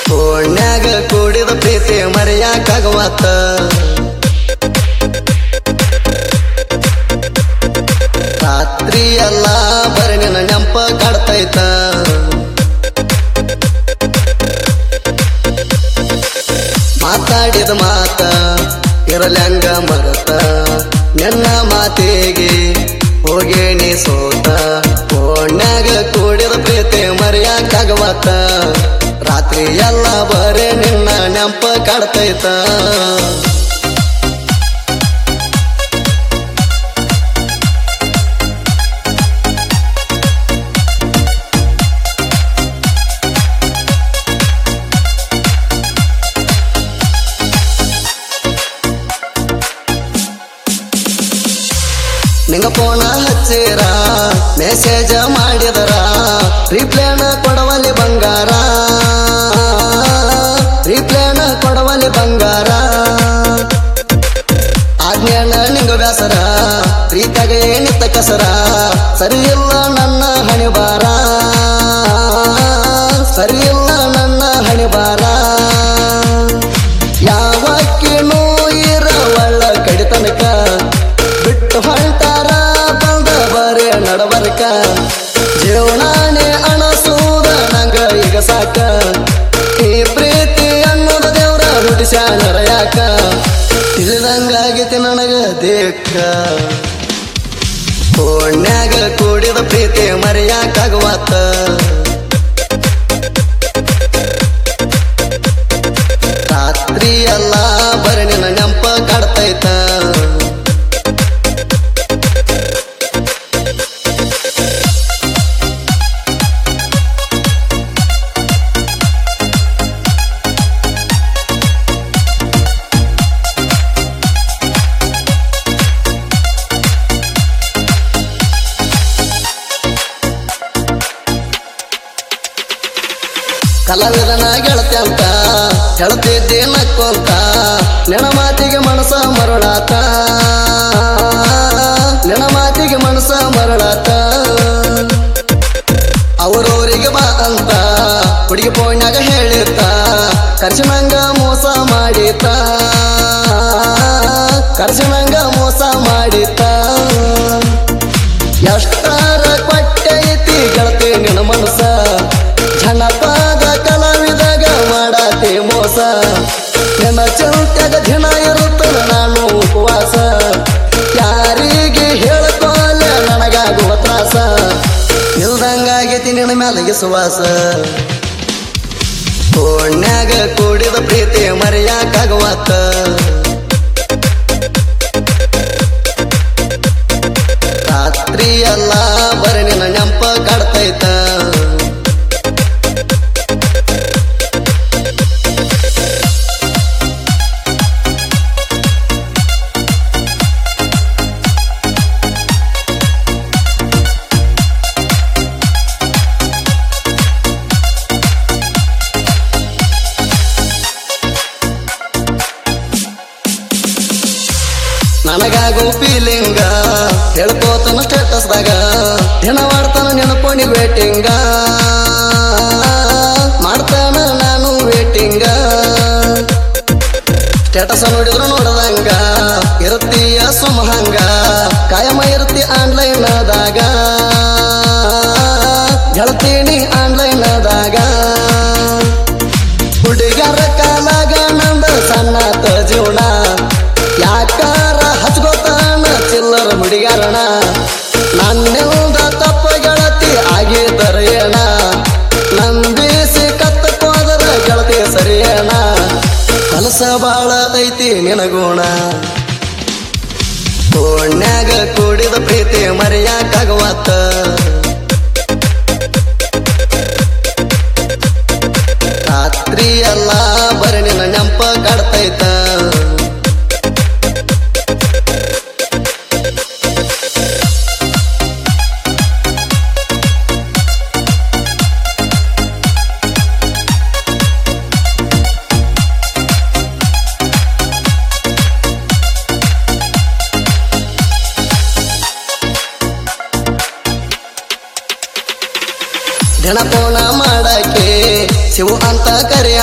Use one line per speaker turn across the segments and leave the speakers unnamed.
ಓಣ್ಯಾಗ ಕೂಡಿದ ಪ್ರೀತಿ ಮರೆಯಾಕಾಗವತ್ತ ರಾತ್ರಿ ಎಲ್ಲ ಬರೀ ನಿನ್ನ ನೆಂಪ ಕಾಡ್ತೈತ ಮಾತಾಡಿದ ಮಾತ ಇರಲ್ಯಂಗ ಮರತ ನಿನ್ನ ಮಾತಿಗೆ ಹೋಗೇಣಿ ಸೋತ ಓಣ್ಯಾಗ ಕೂಡಿದ ಪ್ರೀತಿ ಮರೆಯಾಕಾಗವತ್ತ ರಾತ್ರಿ ಎಲ್ಲ ಬರೇ ನಿನ್ನ ನೆಂಪ ಕಾಡ್ತೈತ ನಿಂಗ ಫೋನ ಹಚ್ಚಿರ ಮೆಸೇಜ ಮಾಡಿದರ ರಿಪ್ಲೇನ ಕೊಡವಲ್ಲಿ ಬಂಗಾರ ರಿಪ್ಲೇನ ಕೊಡವಲ್ಲಿ ಬಂಗಾರ ಆಜ್ಞಾನ ನಿಂಗ ಬ್ಯಾಸರ ಪ್ರೀತಾಗ ಏನಿತ್ತ ಕಸರ ಸರಿ ಇಲ್ಲ ನನ್ನ ಹಣಿಬಾರ ಸರಿ ಇಲ್ಲ ನನ್ನ ಹಣಿಬಾರ ಯಾವಕ್ಕಿನೂ ಇರವಳ್ಳ ಕಡಿತನಕ ಬಿಟ್ಟು ಹೊಂಟಾರ ಬಂದ ಬರೇ ನಡಬರ್ಕ ಜೀವನಾನೇ ಅಣಸೂದ ನಂಗ ಈಗ ಸಾಕ ಈ ಪ್ರೀತಿ ಅನ್ನೋದ ದೇವ್ರ ಹುಟ್ಟಿಸ್ಯಾನರ ಯಾಕ ತಿಳಿದಂಗಾಗೈತಿ ನನಗ ದೇಕ್ಕ ಓಣ್ಯಾಗ ಕೂಡಿದ ಪ್ರೀತಿ ಮರೆಯಾಕಾಗವತ್ತ ರಾತ್ರಿ ಎಲ್ಲ ಬರೀ ನಿನ್ನ ನೆಂಪ ಕಾಡ್ತೈತ ಕಲಾವಿದನ ಗೆಳತಿ ಅಂತ ಹೇಳ್ತಿದ್ದೆ ನಕ್ಕೊಂತ ನೆನ ಮಾತಿಗೆ ಮನಸ ಮರಳಾತ ನೆನ ಮಾತಿಗೆ ಮನಸ ಮರಳಾತ ಅವ್ರವ್ರಿಗೆ ಬಾ ಅಂತ ಹುಡುಗಿ ಫೋನ್ಯಾಗ ಹೇಳಿರ್ತ ಕರ್ಶನಂಗ ಮೋಸ ಮಾಡಿತ ಕರ್ಶನಂಗ ಮೋಸ ಮಾಡಿತ ಎಷ್ಟಾರ ಕೊಟ್ಟೈತಿ ಗೆಳತಿ ನಿನ್ನ ಮನಸ ಜನಪದ ಕಲಾವಿದಾಗ ಮಾಡಾತಿ ಮೋಸ ನಿನ್ನ ಚಿಂತ್ಯಾಗ ದಿನ ಇರುತ್ತ ನಾನು ಉಪವಾಸ ಯಾರಿಗೆ ಹೇಳ್ಕೋಲ ನನಗಾಗುವ ತ್ರಾಸ ಇಲ್ದಂಗಾಗೈತಿ ನಿನ್ನ ಮ್ಯಾಲಗೆ ಸುವಾಸ ಓಣ್ಯಾಗ ಕೂಡಿದ ಪ್ರೀತಿ ಮರೆಯಾಕಾಗವತ್ತ ರಾತ್ರಿ ಎಲ್ಲ ಬರೀ ನಿನ್ನ ನೆಂಪ ಕಾಡ್ತೈತ ನನಗಾಗೋ ಫೀಲಿಂಗ ಹೇಳ್ಕೋತನ ಸ್ಟೇಟಸ್ದಾಗ ದಿನ ಮಾಡ್ತಾನ ನೆನಪೋಣಿ ವೇಟಿಂಗ ಮಾಡ್ತಾನ ನಾನು ವೇಟಿಂಗ ಸ್ಟೇಟಸ್ ನೋಡಿದ್ರು ನೋಡದಂಗ ಇರುತ್ತೀಯ ಸುಮಹಂಗ ಕಾಯಮ ಇರುತ್ತಿ ಆನ್ಲೈನ್ದಾಗ ಗೆಳತೀನಿ ಆನ್ಲೈನ್ದಾಗ ಹುಡುಗರ ಕಾಲಾಗ ನಂದ ಸಣ್ಣತ ಜೀವನ ಯಾಕಾರ ಹಚ್ಕೋತಾನ ಚಿಲ್ಲರ ಹುಡುಗಾರಣ ನನ್ನಿಂದ ತಪ್ಪ ಗೆಳತಿ ಆಗಿದ್ದರ ಏನ ನಂಬಿಸಿ ಕತ್ತಕೋದರ ಗೆಳತಿ ಸರಿಯೇನ ಕಲಸ ಬಾಳ ಐತಿ ನಿನಗೋಣ ಓಣ್ಯಾಗ ಕೂಡಿದ ಪ್ರೀತಿ ಮರೆಯಾಕಾಗವತ್ತ ರಾತ್ರಿ ಎಲ್ಲ ಬರೀ ನಿನ್ನ ನೆಂಪ ಕಾಡ್ತೈತ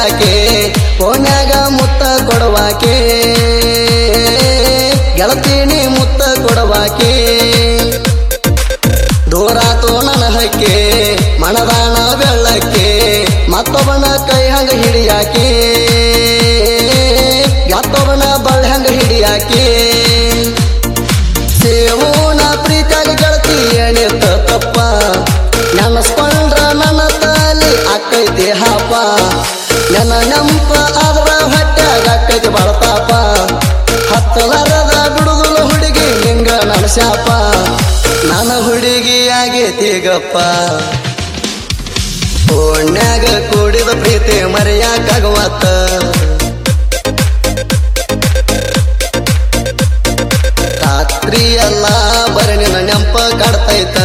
ಹಿಡಿಯಾಕೆ ಕೋನ್ಯಾಗ ಮುತ್ತ ಕೊಡವಾಕೆ ಗೆಳತೀನಿ ಮುತ್ತ ಕೊಡವಾಕೆ ದೂರಾತು ನನ್ನ ಹಕ್ಕೆ ಮಣದಾನ ಬೆಳ್ಳಕ್ಕೆ ಮತ್ತೊಬ್ಬನ ಕೈ ಹಂಗ ಹಿಡಿಯಾಕೆ ಮತ್ತೊಬ್ಬನ ಬಳ್ಳ ಹಂಗ ಹಿಡಿಯಾಕೆ ಸೇವೂನ ಪ್ರೀತಿಯಾಗ ಗೆಳತಿ ಎಣಿತ ತಪ್ಪ ನೆನಸ್ಕೊಂಡ್ರ ನನ್ನ ತಾಲಿ ಆಕೈತಿ ಹಾಪ ನನ್ನ ನೆಂಪ ಆದ್ರ ಹೊಟ್ಯಾಗ ಆಕೈತಿ ಬಳತಾಪ ಹತ್ತಲಾರದ ಬಿಡುದುಲ ಹುಡುಗಿ ನಿಂಗ ನನ್ನ ಶಾಪ ನನ್ನ ಹುಡುಗಿ ಆಗೈತಿ ಗಪ್ಪ ಓಣ್ಯಾಗ ಕೂಡಿದ ಪ್ರೀತಿ ಮರೆಯಾಕಾಗವತ್ತ ರಾತ್ರಿ ಎಲ್ಲ ಬರೀ ನಿನ್ನ ನೆಂಪ ಕಾಡ್ತೈತ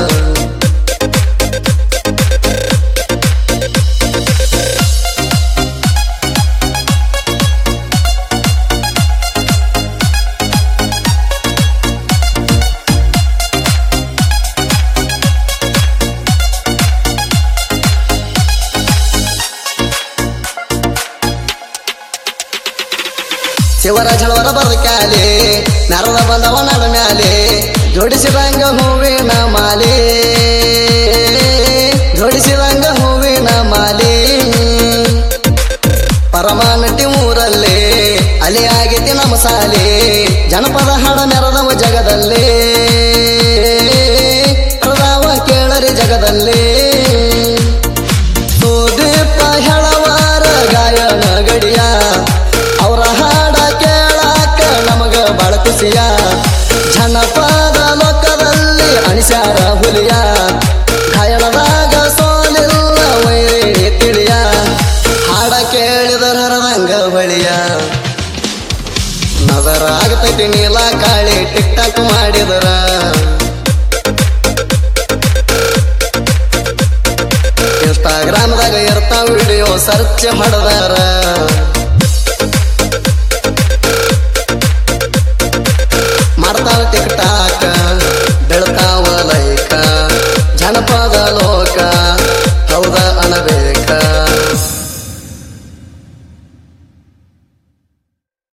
ಶಿವರಾಜಳವರ ಬರದ ಕ್ಯಾಲೆ ನರದ ಬಂದವ ನಡ ಮ್ಯಾಲೆ ಜೋಡಿಸಿದಂಗ ಹೂವಿನ ಮಾಲೆ ಜೋಡಿಸಿದಂಗ ಹೂವಿನ ಮಾಲೆ ಪರಮಾನಟಿ ಊರಲ್ಲೇ ಅಲೆ ಆಗೈತಿ ನಮ್ಮ ಸಾಲೆ ಜನಪದ ಹಾಡ ಮೆರದವ ಜಗದಲ್ಲೇ ಪ್ರದಾವ ಕೇಳರಿ ಜಗದಲ್ಲೇ ಸುದೀಪ ಹೇಳವಾರ ಗಾಯನ ಗಡಿಯ ಅವರ ಹಾಡ ಕೇಳಾಕ ನಮಗ ಬಾಳ ಖುಷಿಯ ಜನಪದ ಲೋಕದಲ್ಲಿ ಅಣಿಸ್ಯಾರ ಹುಲಿಯ ಗಾಯನದಾಗ ಸೋಲಿಲ್ಲ ವೈರಿ ತಿಳಿಯ ಹಾಡ ಕೇಳಿದರ ಹರದಂಗ ಬಳಿಯ ನಗರ ಆಗತೈತಿ ನೀಲ ಕಾಳಿ ಟಿಕ್ ಟಾಕ್ ಮಾಡಿದರ ಇನ್ಸ್ಟಾಗ್ರಾಮ್ದಾಗ ಇರ್ತಾವ ವಿಡಿಯೋ ಸರ್ಚ್ ಮಾಡದಾರ ಮಾಡ್ತಾರ ಟಿಕ್ ಟಾಕ್